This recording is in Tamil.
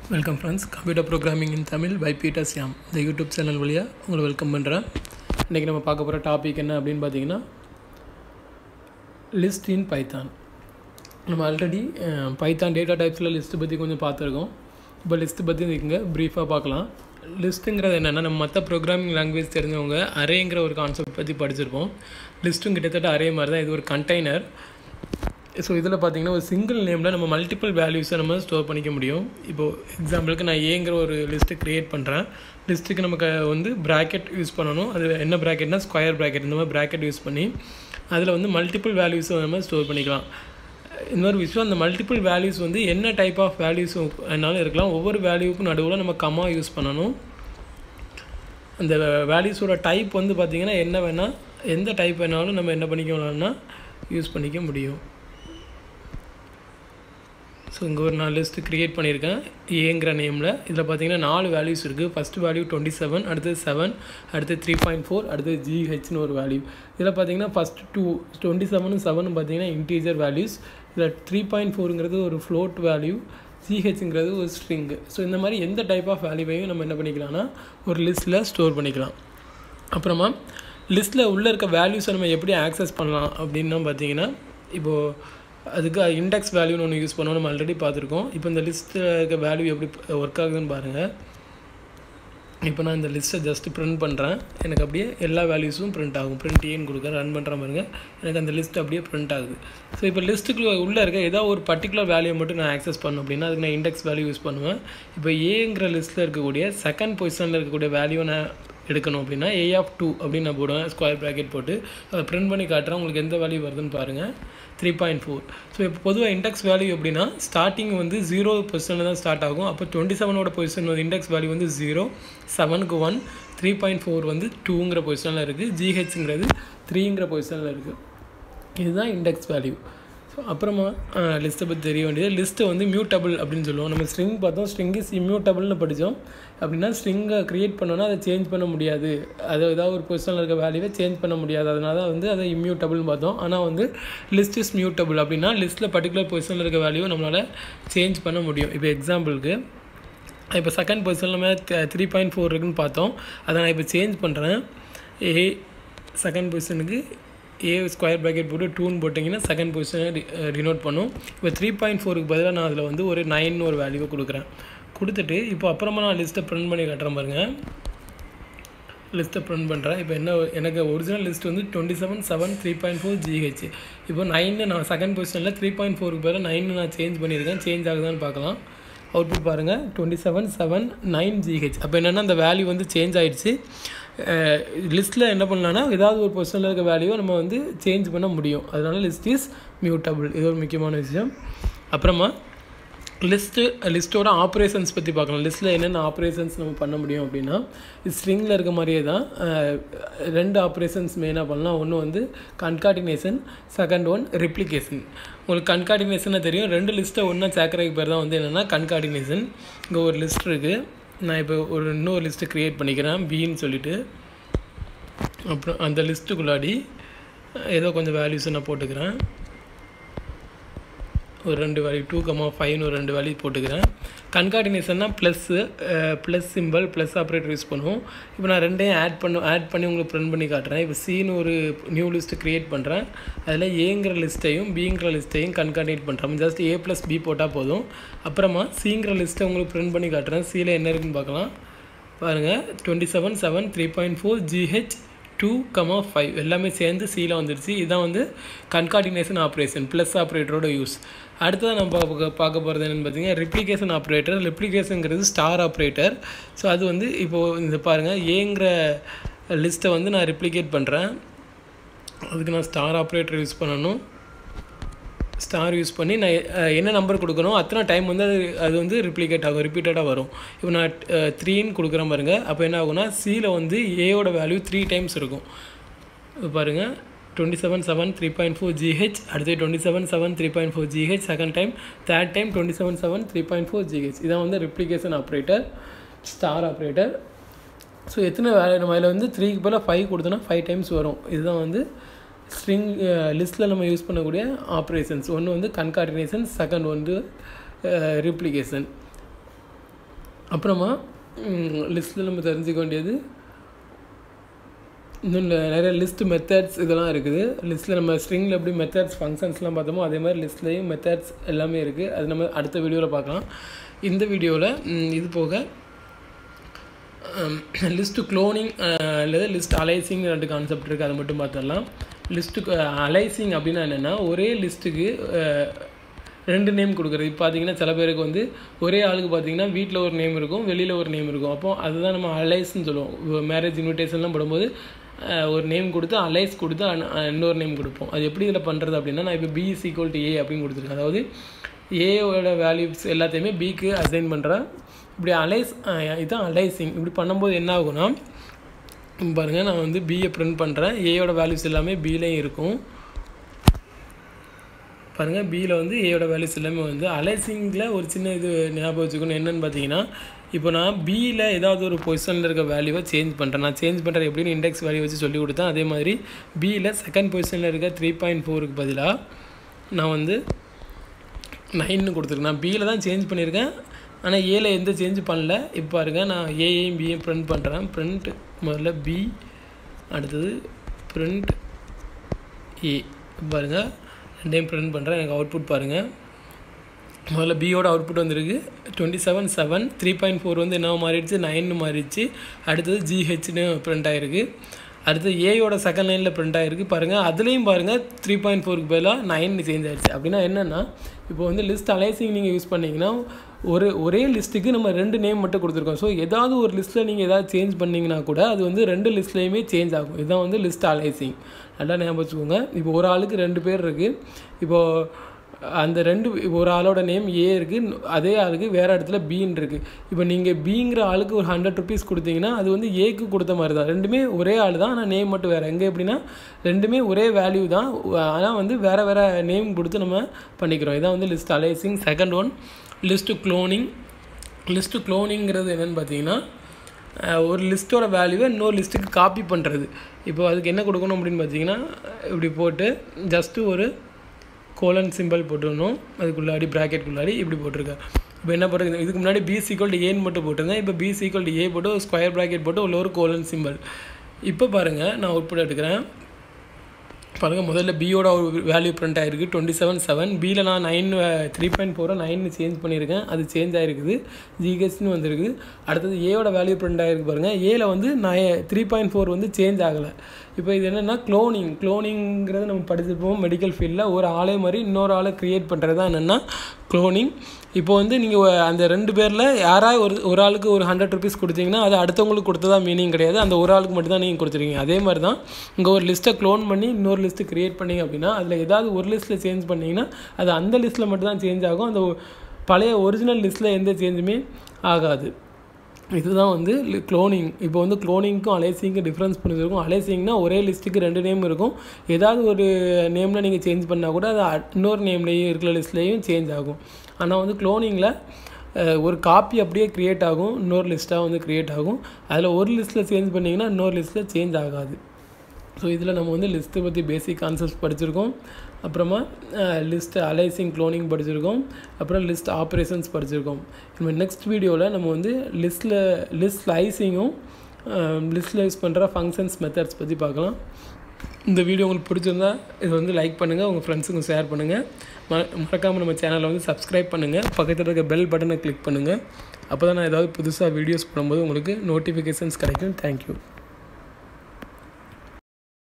welcome friends computer programming in Tamil by Peter Shyam இந்த யூடியூப் சேனல் வழியாக உங்களை வெல்கம் பண்ணுறேன் இன்றைக்கி நம்ம பார்க்க போகிற டாபிக் என்ன அப்படின்னு பார்த்தீங்கன்னா லிஸ்ட் இன் பைத்தான் நம்ம ஆல்ரெடி பைத்தான் டேட்டா டைப்ஸில் லிஸ்ட்டு பற்றி கொஞ்சம் பார்த்துருக்கோம் இப்போ லிஸ்ட்டு பற்றி இங்கே ப்ரீஃபாக பார்க்கலாம் லிஸ்ட்டுங்கிறது என்னென்னா நம்ம மற்ற ப்ரோக்ராமிங் லாங்குவேஜ் தெரிஞ்சவங்க அரேங்கிற ஒரு கான்செப்ட் பற்றி படிச்சிருப்போம் லிஸ்ட்டும் கிட்டத்தட்ட அரே மாதிரி தான் இது ஒரு கண்டெய்னர் ஸோ இதில் பார்த்தீங்கன்னா ஒரு சிங்கிள் நேமில் நம்ம மல்டிபிள் வேல்யூஸை நம்ம ஸ்டோர் பண்ணிக்க முடியும் இப்போது எக்ஸாம்பிளுக்கு நான் ஏங்கிற ஒரு லிஸ்ட்டு க்ரியேட் பண்ணுறேன் லிஸ்ட்டுக்கு நமக்கு வந்து ப்ராக்கெட் யூஸ் பண்ணணும் அது என்ன ப்ராக்கெட்னா ஸ்கொயர் ப்ராக்கெட் இந்த மாதிரி ப்ராக்கெட் யூஸ் பண்ணி அதில் வந்து மல்டிபிள் வேல்யூஸை நம்ம ஸ்டோர் பண்ணிக்கலாம் இன்னொரு விஷயம் அந்த மல்டிபிள் வேல்யூஸ் வந்து என்ன டைப் ஆஃப் வேல்யூஸ் வேணாலும் இருக்கலாம் ஒவ்வொரு வேல்யூக்கும் நடுவில் நம்ம கம்மா யூஸ் பண்ணணும் அந்த வேல்யூஸோட டைப் வந்து பார்த்திங்கன்னா என்ன வேணால் எந்த டைப் வேணாலும் நம்ம என்ன பண்ணிக்கலாம்னா யூஸ் பண்ணிக்க முடியும் ஸோ இங்கே ஒரு நான் லிஸ்ட்டு க்ரியேட் பண்ணியிருக்கேன் ஏங்கிற நேமில் இதில் பார்த்தீங்கன்னா நாலு வேல்யூஸ் இருக்குது ஃபஸ்ட் வேல்யூ டுவெண்ட்டி செவன் அடுத்தது செவன் அடுத்து த்ரீ பாயிண்ட் ஃபோர் அடுத்தது ஜிஹெச்னு ஒரு வேல்யூ இதில் பார்த்தீங்கன்னா ஃபஸ்ட் டூ டுவெண்ட்டி செவனும் செவனும் பார்த்தீங்கன்னா இன்டீஜர் வேல்யூஸ் இதில் த்ரீ பாயிண்ட் ஃபோருங்கிறது ஒரு ஃப்ளோட் வேல்யூ ஜிஹெச்ங்கிறது ஒரு ஸ்ட்ரிங்கு ஸோ இந்த மாதிரி எந்த டைப் ஆஃப் வேல்யூவையும் நம்ம என்ன பண்ணிக்கலாம்னா ஒரு லிஸ்ட்டில் ஸ்டோர் பண்ணிக்கலாம் அப்புறமா லிஸ்ட்டில் உள்ளே இருக்க வேல்யூஸை நம்ம எப்படி ஆக்சஸ் பண்ணலாம் அப்படின்னா பார்த்தீங்கன்னா இப்போது அதுக்கு இண்டெக்ஸ் வேல்யூன்னு ஒன்று யூஸ் பண்ணோம் நம்ம ஆல்ரெடி பார்த்துருக்கோம் இப்போ இந்த லிஸ்ட்டில் இருக்க வேல்யூ எப்படி ஒர்க் ஆகுதுன்னு பாருங்கள் இப்போ நான் இந்த லிஸ்ட்டை ஜஸ்ட்டு ப்ரிண்ட் பண்ணுறேன் எனக்கு அப்படியே எல்லா வேல்யூஸும் ப்ரிண்ட் ஆகும் ப்ரிண்ட் ஏன்னு கொடுக்க ரன் பண்ணுற பாருங்க எனக்கு அந்த லிஸ்ட் அப்படியே ப்ரிண்ட் ஆகுது ஸோ இப்போ லிஸ்ட்டுக்கு உள்ளே இருக்க ஏதாவது ஒரு பர்டிகுலர் வேல்யூ மட்டும் நான் ஆக்சஸ் பண்ணணும் அப்படின்னா அதுக்கு நான் இண்டெக்ஸ் வேல்யூ யூஸ் பண்ணுவேன் இப்போ ஏங்கிற லிஸ்ட்டில் இருக்கக்கூடிய செகண்ட் பொசிஷனில் இருக்கக்கூடிய வேல்யூ நான் எடுக்கணும் அப்படின்னா ஏ ஆஃப் டூ அப்படின்னு நான் போடுவேன் ஸ்கொயர் ப்ராக்கெட் போட்டு அதை ப்ரிண்ட் பண்ணி காட்டுறேன் உங்களுக்கு எந்த வேல்யூ வருதுன்னு பாருங்கள் த்ரீ பாயிண்ட் ஃபோர் ஸோ இப்போ பொதுவாக இண்டெக்ஸ் வேல்யூ எப்படின்னா ஸ்டார்டிங் வந்து ஜீரோ பொசிஷனில் தான் ஸ்டார்ட் ஆகும் அப்போ டுவெண்ட்டி செவனோட பொசிஷன் வந்து இண்டெக்ஸ் வேல்யூ வந்து ஜீரோ செவனுக்கு ஒன் த்ரீ பாயிண்ட் ஃபோர் வந்து டூங்கிற பொசிஷனில் இருக்குது ஜிஹெச்ங்கிறது த்ரீங்கிற பொசிஷனில் இருக்குது இதுதான் இண்டெக்ஸ் வேல்யூ ஸோ அப்புறமா லிஸ்ட்டை பற்றி தெரிய வேண்டியது லிஸ்ட்டு வந்து மியூட்டபிள் அப்படின்னு சொல்லுவோம் நம்ம ஸ்ட்ரிங் பார்த்தோம் ஸ்ட்ரிங் இஸ் இம்யூட்டபிள்னு படித்தோம் அப்படின்னா ஸ்ட்ரிங்கை க்ரியேட் பண்ணோன்னா அதை சேஞ்ச் பண்ண முடியாது அது ஏதாவது ஒரு பொசிஷனில் இருக்க வேல்யூவை சேஞ்ச் பண்ண முடியாது அதனால தான் வந்து அதை இம்யூட்டபிள்னு பார்த்தோம் ஆனால் வந்து லிஸ்ட் இஸ் மியூட்டபிள் அப்படின்னா லிஸ்ட்டில் பர்டிகுலர் பொசிஷனில் இருக்க வேல்யூவை நம்மளால் சேஞ்ச் பண்ண முடியும் இப்போ எக்ஸாம்பிளுக்கு இப்போ செகண்ட் பொசிஷனில் நம்ம த்ரீ பாயிண்ட் ஃபோர் இருக்குன்னு பார்த்தோம் அதை நான் இப்போ சேஞ்ச் பண்ணுறேன் ஏ செகண்ட் பொசிஷனுக்கு ஏ ஸ்கொயர் ப்ராக்கெட் போட்டு டூன்னு போட்டிங்கன்னா செகண்ட் பொசிஷனை டினோட் பண்ணும் இப்போ த்ரீ பாயிண்ட் ஃபோருக்கு பதிலாக நான் அதில் வந்து ஒரு நைன் ஒரு வேல்யூவை கொடுக்குறேன் கொடுத்துட்டு இப்போ அப்புறமா நான் லிஸ்ட்டை ப்ரிண்ட் பண்ணி காட்டுறேன் பாருங்கள் லிஸ்ட்டை ப்ரிண்ட் பண்ணுறேன் இப்போ என்ன எனக்கு ஒரிஜினல் லிஸ்ட் வந்து twenty seven seven three point four GH இப்போ நைன்னு நான் செகண்ட் பொசிஷனில் த்ரீ பாயிண்ட் ஃபோருக்கு பதிலாக நைன்னு நான் சேஞ்ச் பண்ணியிருக்கேன் சேஞ்ச் ஆகுதான்னு பார்க்கலாம் அவுட்புட் பாருங்கள் twenty seven seven nine GH அப்போ என்னென்னா அந்த வேல்யூ வந்து சேஞ்ச் ஆகிடுச்சு லிஸ்ட்டில் என்ன பண்ணலான்னா ஏதாவது ஒரு பொசிஷனில் இருக்க வேல்யூவை நம்ம வந்து சேஞ்ச் பண்ண முடியும் அதனால் லிஸ்ட் இஸ் மியூட்டபிள் இது ஒரு முக்கியமான விஷயம் அப்புறமா லிஸ்ட்டு லிஸ்ட்டோட ஆப்ரேஷன்ஸ் பற்றி பார்க்கலாம் லிஸ்ட்டில் என்னென்ன ஆப்ரேஷன்ஸ் நம்ம பண்ண முடியும் அப்படின்னா ஸ்ட்ரிங்கில் இருக்க மாதிரியே தான் ரெண்டு ஆப்ரேஷன்ஸ் மெயினாக பண்ணலாம் ஒன்று வந்து கன்கார்டினேஷன் செகண்ட் ஒன் ரிப்ளிகேஷன் உங்களுக்கு கன்கார்டினேஷனை தெரியும் ரெண்டு லிஸ்ட்டை ஒன்றா சேர்க்குறதுக்கு பேர் தான் வந்து என்னென்னா கன்கார்டினேஷன் இங்கே ஒரு லிஸ்ட் இருக்குது நான் இப்போ ஒரு இன்னொரு லிஸ்ட்டு க்ரியேட் பண்ணிக்கிறேன் பின்னு சொல்லிவிட்டு அப்புறம் அந்த லிஸ்ட்டுக்குள்ளாடி ஏதோ கொஞ்சம் வேல்யூஸை நான் போட்டுக்கிறேன் ஒரு ரெண்டு வேல்யூ டூ கமா ஃபைவ்னு ஒரு ரெண்டு வேல்யூ போட்டுக்கிறேன் கன்கார்டினேஷன்னா plus plus simple plus operator use பண்ணுவோம் இப்போ நான் ரெண்டையும் ஆட் பண்ண ஆட் பண்ணி உங்களுக்கு ப்ரிண்ட் பண்ணி காட்டுறேன் இப்போ சின்னு ஒரு நியூ லிஸ்ட்டு க்ரியேட் பண்ணுறேன் அதில் ஏங்கிற லிஸ்ட்டையும் பிங்கிற லிஸ்ட்டையும் கன்கார்டினேட் பண்ணுறேன் ஜஸ்ட் ஏ ப்ளஸ் பி போட்டால் போதும் அப்புறமா சிங்கிற லிஸ்ட்டை உங்களுக்கு ப்ரிண்ட் பண்ணி காட்டுறேன் சியில் என்ன இருக்குன்னு பார்க்கலாம் பாருங்கள் twenty seven seven three point four GH two comma five எல்லாமே சேர்ந்து சியில் வந்துடுச்சு இதான் வந்து கன்கார்டினேஷன் ஆப்ரேஷன் ப்ளஸ் ஆப்ரேட்டரோட யூஸ் அடுத்ததாக நம்ம பார்க்க பார்க்க போகிறது என்னென்னு பார்த்தீங்கன்னா ரிப்ளிகேஷன் ஆப்ரேட்டர் ரிப்ளிகேஷனுங்கிறது ஸ்டார் ஆப்ரேட்டர் ஸோ அது வந்து இப்போது இந்த பாருங்கள் ஏங்கிற லிஸ்ட்டை வந்து நான் ரிப்ளிகேட் பண்ணுறேன் அதுக்கு நான் ஸ்டார் ஆப்ரேட்டர் யூஸ் பண்ணணும் ஸ்டார் யூஸ் பண்ணி நான் என்ன நம்பர் கொடுக்கணும் அத்தனை டைம் வந்து அது அது வந்து ரிப்ளிகேட் ஆகும் ரிப்பீட்டடாக வரும் இப்போ நான் த்ரீன்னு கொடுக்குறேன் பாருங்கள் அப்போ என்ன ஆகும்னா சியில் வந்து ஏயோட வேல்யூ த்ரீ டைம்ஸ் இருக்கும் பாருங்கள் twenty seven seven three point four GH அடுத்து twenty seven seven three point four GH second time third time twenty seven seven three point four GH இதான் வந்து replication operator star operator so எத்தனை வேலை நம்ம அதில் வந்து த்ரீக்கு பதிலாக ஃபைவ் கொடுத்தோன்னா ஃபைவ் டைம்ஸ் வரும் இதுதான் வந்து ஸ்ட்ரிங் லிஸ்ட்டில் நம்ம யூஸ் பண்ணக்கூடிய ஆப்ரேஷன்ஸ் ஒன்று வந்து கன்கார்டினேஷன் செகண்ட் வந்து ரிப்ளிகேஷன் அப்புறமா லிஸ்ட்டில் நம்ம தெரிஞ்சுக்க வேண்டியது இன்னும் நெ- நிறைய லிஸ்ட் மெத்தட்ஸ் இதெல்லாம் இருக்குது லிஸ்ட்டில் நம்ம ஸ்ட்ரிங்கில் எப்படி மெத்தட்ஸ் ஃபங்க்ஷன்ஸ்லாம் பார்த்தோமோ அதே மாதிரி லிஸ்ட்லேயும் மெத்தட்ஸ் எல்லாமே இருக்குது அது நம்ம அடுத்த வீடியோவில் பார்க்கலாம் இந்த வீடியோவில் இது போக லிஸ்ட்டு க்ளோனிங் அல்லது லிஸ்ட் அலைசிங் ரெண்டு கான்செப்ட் இருக்குது அதை மட்டும் பார்த்துடலாம் லிஸ்ட்டு அலைசிங் அப்படின்னா என்னென்னா ஒரே லிஸ்ட்டுக்கு ரெண்டு நேம் கொடுக்குறது இப்போ பார்த்தீங்கன்னா சில பேருக்கு வந்து ஒரே ஆளுக்கு பார்த்தீங்கன்னா வீட்டில் ஒரு நேம் இருக்கும் வெளியில் ஒரு நேம் இருக்கும் அப்போ அதுதான் நம்ம அலைஸ்ன்னு சொல்லுவோம் மேரேஜ் இன்விடேஷன்லாம் போடும்போது அஹ், ஒரு நேம் கொடுத்து அலைஸ் கொடுத்து அன்- அஹ், இன்னொரு நேம் கொடுப்போம் அது எப்படி இதில் பண்ணுறது அப்படின்னா நான் இப்போ B is equal to A அப்படின்னு கொடுத்துருக்கேன் அதாவது ஏயோட வேல்யூஸ் எல்லாத்தையுமே பிக்கு அசைன் பண்ணுறேன் இப்படி அலைஸ் இதுதான் அலைசிங் இப்படி பண்ணும்போது என்ன ஆகும்னா இங்க பாருங்க நான் வந்து பிஏ பிரிண்ட் பண்ணுறேன் ஏயோட வேல்யூஸ் எல்லாமே பிலையும் இருக்கும் பாருங்கள் பியில் வந்து ஏயோட வேல்யூஸ் எல்லாமே வந்து அலைசிங்கில் ஒரு சின்ன இது ஞாபகம் வச்சுக்கணும் என்னென்னு பார்த்தீங்கன்னா இப்போ நான் பியில் ஏதாவது ஒரு பொசிஷனில் இருக்க வேல்யூவை சேஞ்ச் பண்ணுறேன் நான் சேஞ்ச் பண்ணுறது எப்படின்னு இண்டெக்ஸ் வேல்யூ வச்சு சொல்லி கொடுத்தேன் அதே மாதிரி பியில் செகண்ட் பொசிஷனில் இருக்க த்ரீ பாயிண்ட் ஃபோருக்கு பதிலாக நான் வந்து நைன்னு கொடுத்துருக்கேன் நான் பியில் தான் சேஞ்ச் பண்ணியிருக்கேன் ஆனால் ஏல எந்த சேஞ்ச் பண்ணல இப்போ பாருங்க நான் ஏஐயும் பியும் பிரிண்ட் பண்ணுறேன் பிரிண்ட் முதல்ல பி அடுத்தது பிரிண்ட் ஏ பாருங்கள் ரெண்டையும் பிரிண்ட் பண்ணுறேன் எனக்கு அவுட்புட் பாருங்கள் முதல்ல பியோட அவுட்புட் வந்திருக்கு twenty seven seven three point four வந்து என்ன மாறிடுச்சு நைன்னு மாறிடுச்சு அடுத்தது ஜிஹெச்னு பிரிண்ட் ஆகிருக்கு அடுத்து ஏயோட செகண்ட் லைனில் பிரிண்ட் ஆகிருக்கு பாருங்கள் அதுலேயும் பாருங்கள் த்ரீ பாயிண்ட் ஃபோருக்கு பதிலாக நைன் சேஞ்ச் ஆயிடுச்சு அப்படின்னா என்னென்னா இப்போ வந்து லிஸ்ட் அலைசிங் நீங்கள் யூஸ் பண்ணீங்கன்னா ஒரு ஒரே லிஸ்ட்டுக்கு நம்ம ரெண்டு நேம் மட்டும் கொடுத்துருக்கோம் ஸோ ஏதாவது ஒரு லிஸ்ட்டில் நீங்கள் ஏதாவது சேஞ்ச் பண்ணிங்கன்னா கூட அது வந்து ரெண்டு லிஸ்ட்லேயுமே சேஞ்ச் ஆகும் இதுதான் வந்து லிஸ்ட் அலைசிங் நல்லா ஞாபகம் வச்சுக்கோங்க இப்போ ஒரு ஆளுக்கு ரெண்டு பேர் இருக்குது இப்போது அந்த ரெண்டு ஒரு ஆளோட நேம் ஏ இருக்குது அதே ஆளுக்கு வேறு இடத்துல பின்னு இருக்குது இப்போ நீங்கள் பிங்கிற ஆளுக்கு ஒரு ஹண்ட்ரட் ருபீஸ் கொடுத்தீங்கன்னா அது வந்து ஏக்கு கொடுத்த மாதிரி தான் ரெண்டுமே ஒரே ஆள் தான் ஆனால் நேம் மட்டும் வேறு எங்கே எப்படின்னா ரெண்டுமே ஒரே வேல்யூ தான் ஆனால் வந்து வேறு வேறு நேம் கொடுத்து நம்ம பண்ணிக்கிறோம் இதான் வந்து list aliasing second one list cloning list க்ளோனிங்கிறது என்னென்னு பார்த்தீங்கன்னா அஹ், ஒரு லிஸ்ட்டோட வேல்யூவை இன்னொரு லிஸ்ட்டுக்கு காப்பி பண்ணுறது இப்போ அதுக்கு என்ன கொடுக்கணும் அப்படின்னு பார்த்தீங்கன்னா இப்படி போட்டு ஜஸ்ட்டு ஒரு கோலன் சிம்பிள் போட்டுடணும் அதுக்குள்ளாடி ப்ராக்கெட்டுக்குள்ளாடி இப்படி போட்டிருக்கேன் இப்போ என்ன பண்ணுறது இதுக்கு முன்னாடி பி சீக்வல் டு ஏன்னு மட்டும் போட்டிருந்தேன் இப்போ பி சீக்வல் டு ஏ போட்டு ஒரு ஸ்கொயர் ப்ராக்கெட் போட்டு உள்ள ஒரு கோலன் சிம்பிள் இப்போ பாருங்கள் நான் அவுட்புட் எடுக்கிறேன் பாருங்கள் முதல்ல பியோட ஒரு வேல்யூ பிரிண்ட் ஆகிருக்கு டுவெண்ட்டி செவன் செவன் பியில் நான் நைன் த்ரீ பாயிண்ட் ஃபோரை நைன் சேஞ்ச் பண்ணியிருக்கேன் அது சேஞ்ச் ஆகிருக்குது ஜிஹெச்னு வந்திருக்கு அடுத்தது ஏயோட வேல்யூ பிரிண்ட் ஆகிருக்கு பாருங்கள் ஏல வந்து நான் த்ரீ பாயிண்ட் ஃபோர் வந்து சேஞ்ச் ஆகலை இப்போ இது என்னென்னா க்ளோனிங் க்ளோனிங்கிறது நம்ம படிச்சிருப்போம் மெடிக்கல் ஃபீல்டில் ஒரு ஆளே மாதிரி இன்னொரு ஆளை க்ரியேட் பண்ணுறது தான் என்னென்னா க்ளோனிங் இப்போ வந்து நீங்கள் அந்த ரெண்டு பேரில் யாராவது ஒரு ஒரு ஆளுக்கு ஒரு ஹண்ட்ரட் ருபீஸ் கொடுத்தீங்கன்னா அது அடுத்தவங்களுக்கு கொடுத்ததா மீனிங் கிடையாது அந்த ஒரு ஆளுக்கு மட்டும் தான் நீங்கள் கொடுத்துருக்கீங்க அதே மாதிரி தான் இங்கே ஒரு லிஸ்ட்டை க்ளோன் பண்ணி இன்னொரு லிஸ்ட்டு க்ரியேட் பண்ணீங்க அப்படின்னா அதில் ஏதாவது ஒரு லிஸ்ட்டில் சேஞ்ச் பண்ணிங்கன்னா அது அந்த லிஸ்ட்டில் மட்டும் தான் சேஞ்ச் ஆகும் அந்த பழைய ஒரிஜினல் லிஸ்ட்டில் எந்த சேஞ்சுமே ஆகாது இதுதான் வந்து க்ளோனிங் இப்போ வந்து க்ளோனிங்க்கும் அலைசிங்க்கும் டிஃப்ரென்ஸ் பண்ணிருக்கும் அலைசிங்னா ஒரே லிஸ்ட்டுக்கு ரெண்டு நேம் இருக்கும் ஏதாவது ஒரு நேமில் நீங்கள் சேஞ்ச் பண்ணால் கூட அது அ- இன்னொரு நேம்லேயும் இருக்கிற லிஸ்ட்லேயும் சேஞ்ச் ஆகும் ஆனால் வந்து க்ளோனிங்கில் ஒரு காப்பி அப்படியே க்ரியேட் ஆகும் இன்னொரு லிஸ்ட்டாக வந்து க்ரியேட் ஆகும் அதில் ஒரு லிஸ்ட்டில் சேஞ்ச் பண்ணிங்கன்னா இன்னொரு லிஸ்ட்டில் சேஞ்ச் ஆகாது ஸோ இதில் நம்ம வந்து லிஸ்ட்டை பற்றி பேசிக் கான்செப்ட்ஸ் படிச்சிருக்கோம் அப்புறமா லிஸ்ட் அலைசிங் க்ளோனிங் படிச்சிருக்கோம் அப்புறம் லிஸ்ட் ஆப்ரேஷன்ஸ் படிச்சிருக்கோம் நம்ம நெக்ஸ்ட் வீடியோவில் நம்ம வந்து லிஸ்ட்டில் லிஸ்ட் ஸ்லைசிங்கும் லிஸ்ட்டில் யூஸ் பண்ணுற ஃபங்க்ஷன்ஸ் மெத்தட்ஸ் பற்றி பார்க்கலாம் இந்த வீடியோ உங்களுக்கு பிடிச்சிருந்தா இது வந்து லைக் பண்ணுங்கள் உங்கள் ஃப்ரெண்ட்ஸுக்கும் ஷேர் பண்ணுங்கள் ம மறக்காமல் நம்ம சேனலை வந்து சப்ஸ்கிரைப் பண்ணுங்கள் பக்கத்தில் இருக்க பெல் பட்டனை கிளிக் பண்ணுங்கள் அப்போ தான் நான் ஏதாவது புதுசாக வீடியோஸ் போடும்போது உங்களுக்கு நோட்டிஃபிகேஷன்ஸ் கிடைக்கும் தேங்க்யூ